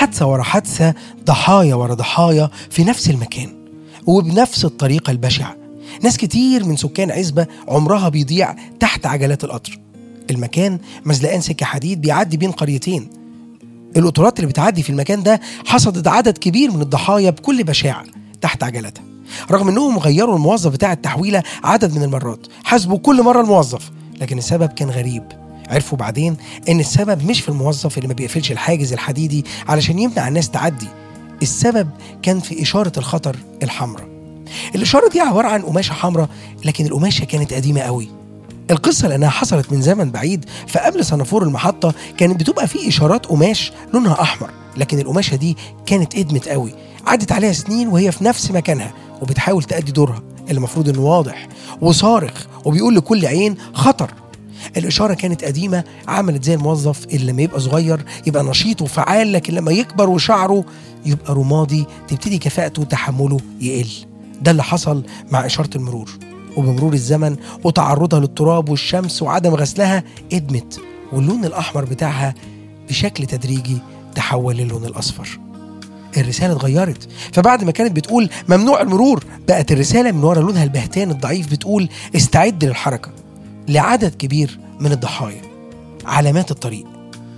حادثة ورا حادثة ضحايا ورا ضحايا في نفس المكان وبنفس الطريقة البشعة ناس كتير من سكان عزبة عمرها بيضيع تحت عجلات القطر المكان مزلقان سكة حديد بيعدي بين قريتين القطارات اللي بتعدي في المكان ده حصدت عدد كبير من الضحايا بكل بشاعة تحت عجلتها رغم انهم غيروا الموظف بتاع التحويلة عدد من المرات حاسبوا كل مرة الموظف لكن السبب كان غريب عرفوا بعدين ان السبب مش في الموظف اللي ما بيقفلش الحاجز الحديدي علشان يمنع الناس تعدي السبب كان في إشارة الخطر الحمراء الإشارة دي عبارة عن قماشة حمراء لكن القماشة كانت قديمة قوي القصة لأنها حصلت من زمن بعيد فقبل سنافور المحطة كانت بتبقى في إشارات قماش لونها أحمر لكن القماشة دي كانت ادمت قوي عدت عليها سنين وهي في نفس مكانها وبتحاول تأدي دورها اللي المفروض انه واضح وصارخ وبيقول لكل عين خطر الإشارة كانت قديمة عملت زي الموظف اللي لما يبقى صغير يبقى نشيط وفعال لكن لما يكبر وشعره يبقى رمادي تبتدي كفاءته وتحمله يقل ده اللي حصل مع إشارة المرور وبمرور الزمن وتعرضها للتراب والشمس وعدم غسلها ادمت واللون الأحمر بتاعها بشكل تدريجي تحول للون الأصفر الرسالة اتغيرت فبعد ما كانت بتقول ممنوع المرور بقت الرسالة من ورا لونها البهتان الضعيف بتقول استعد للحركة لعدد كبير من الضحايا علامات الطريق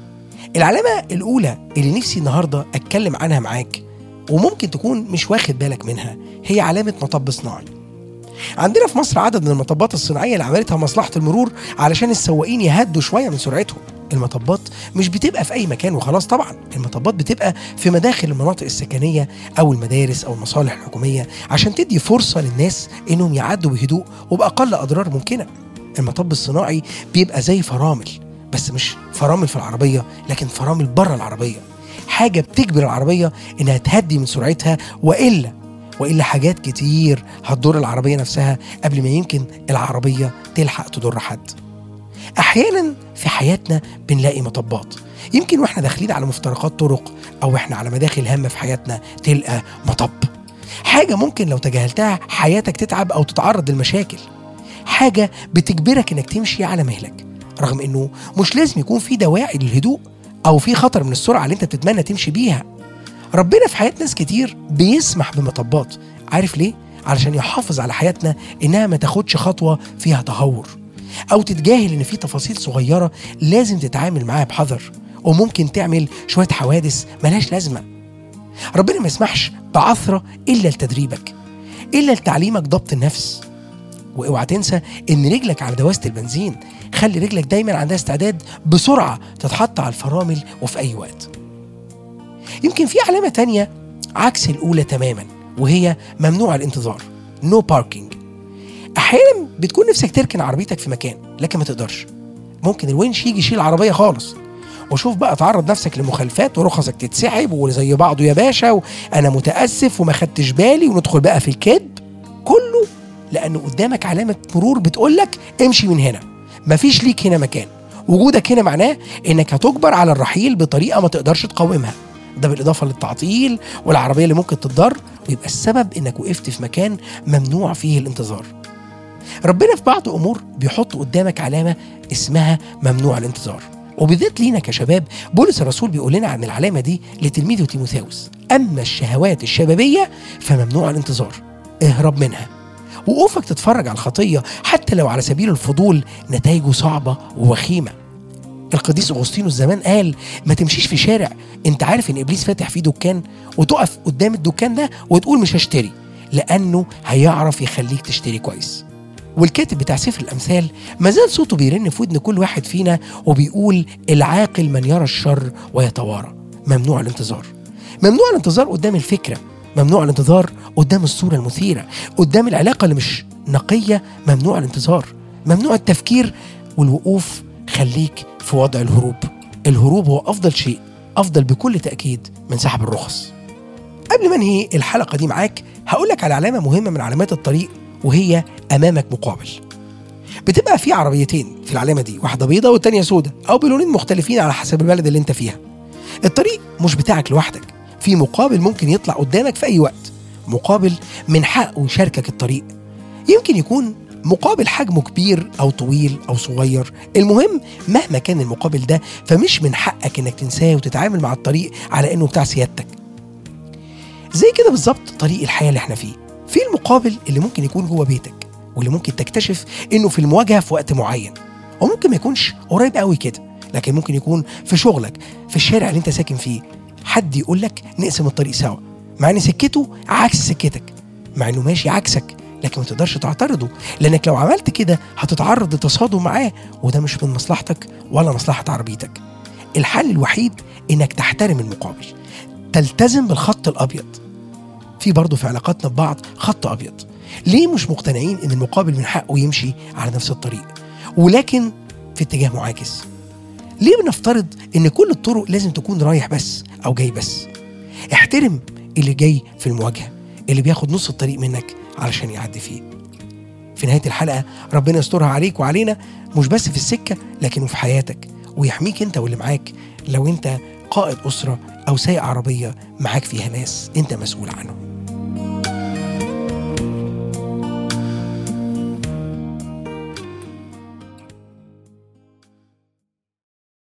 العلامة الأولى اللي نفسي النهاردة أتكلم عنها معاك وممكن تكون مش واخد بالك منها هي علامة مطب صناعي عندنا في مصر عدد من المطبات الصناعية اللي عملتها مصلحة المرور علشان السواقين يهدوا شوية من سرعتهم المطبات مش بتبقى في أي مكان وخلاص طبعا المطبات بتبقى في مداخل المناطق السكنية أو المدارس أو المصالح الحكومية عشان تدي فرصة للناس إنهم يعدوا بهدوء وبأقل أضرار ممكنة المطب الصناعي بيبقى زي فرامل بس مش فرامل في العربية لكن فرامل بره العربية حاجة بتجبر العربية إنها تهدي من سرعتها وإلا وإلا حاجات كتير هتضر العربية نفسها قبل ما يمكن العربية تلحق تضر حد أحيانا في حياتنا بنلاقي مطبات يمكن واحنا داخلين على مفترقات طرق أو احنا على مداخل هامة في حياتنا تلقى مطب حاجة ممكن لو تجاهلتها حياتك تتعب أو تتعرض للمشاكل حاجة بتجبرك إنك تمشي على مهلك رغم إنه مش لازم يكون في دواعي للهدوء أو في خطر من السرعة اللي أنت بتتمنى تمشي بيها ربنا في حياة ناس كتير بيسمح بمطبات عارف ليه؟ علشان يحافظ على حياتنا إنها ما تاخدش خطوة فيها تهور أو تتجاهل إن في تفاصيل صغيرة لازم تتعامل معاها بحذر وممكن تعمل شوية حوادث ملهاش لازمة ربنا ما يسمحش بعثرة إلا لتدريبك إلا لتعليمك ضبط النفس واوعى تنسى ان رجلك على دواسه البنزين خلي رجلك دايما عندها استعداد بسرعه تتحط على الفرامل وفي اي وقت يمكن في علامه تانية عكس الاولى تماما وهي ممنوع الانتظار نو no باركينج احيانا بتكون نفسك تركن عربيتك في مكان لكن ما تقدرش ممكن الونش يجي يشيل العربيه خالص وشوف بقى تعرض نفسك لمخالفات ورخصك تتسحب وزي بعضه يا باشا وانا متاسف وما خدتش بالي وندخل بقى في الكذب كله لأنه قدامك علامة مرور بتقول لك امشي من هنا مفيش ليك هنا مكان وجودك هنا معناه انك هتجبر على الرحيل بطريقه ما تقدرش تقاومها ده بالاضافه للتعطيل والعربيه اللي ممكن تتضر ويبقى السبب انك وقفت في مكان ممنوع فيه الانتظار ربنا في بعض امور بيحط قدامك علامه اسمها ممنوع الانتظار وبالذات لينا كشباب بولس الرسول بيقول لنا عن العلامه دي لتلميذه تيموثاوس اما الشهوات الشبابيه فممنوع الانتظار اهرب منها وقوفك تتفرج على الخطية حتى لو على سبيل الفضول نتائجه صعبة ووخيمة القديس أغسطينوس زمان قال ما تمشيش في شارع انت عارف ان ابليس فاتح فيه دكان وتقف قدام الدكان ده وتقول مش هشتري لانه هيعرف يخليك تشتري كويس والكاتب بتاع سفر الامثال ما زال صوته بيرن في ودن كل واحد فينا وبيقول العاقل من يرى الشر ويتوارى ممنوع الانتظار ممنوع الانتظار قدام الفكره ممنوع الانتظار قدام الصورة المثيرة قدام العلاقة اللي مش نقية ممنوع الانتظار ممنوع التفكير والوقوف خليك في وضع الهروب الهروب هو أفضل شيء أفضل بكل تأكيد من سحب الرخص قبل ما انهي الحلقة دي معاك هقول لك على علامة مهمة من علامات الطريق وهي أمامك مقابل بتبقى في عربيتين في العلامة دي واحدة بيضة والتانية سودة أو بلونين مختلفين على حسب البلد اللي انت فيها الطريق مش بتاعك لوحدك في مقابل ممكن يطلع قدامك في أي وقت مقابل من حقه يشاركك الطريق يمكن يكون مقابل حجمه كبير او طويل او صغير المهم مهما كان المقابل ده فمش من حقك انك تنساه وتتعامل مع الطريق على انه بتاع سيادتك زي كده بالظبط طريق الحياه اللي احنا فيه في المقابل اللي ممكن يكون جوه بيتك واللي ممكن تكتشف انه في المواجهه في وقت معين وممكن ما يكونش قريب قوي كده لكن ممكن يكون في شغلك في الشارع اللي انت ساكن فيه حد يقول لك نقسم الطريق سوا مع ان سكته عكس سكتك مع انه ماشي عكسك لكن ما تقدرش تعترضه لانك لو عملت كده هتتعرض لتصادم معاه وده مش من مصلحتك ولا مصلحه عربيتك الحل الوحيد انك تحترم المقابل تلتزم بالخط الابيض في برضه في علاقاتنا ببعض خط ابيض ليه مش مقتنعين ان المقابل من حقه يمشي على نفس الطريق ولكن في اتجاه معاكس ليه بنفترض ان كل الطرق لازم تكون رايح بس او جاي بس احترم اللي جاي في المواجهه اللي بياخد نص الطريق منك علشان يعدي فيه في نهايه الحلقه ربنا يسترها عليك وعلينا مش بس في السكه لكن وفي حياتك ويحميك انت واللي معاك لو انت قائد اسره او سايق عربيه معاك فيها ناس انت مسؤول عنهم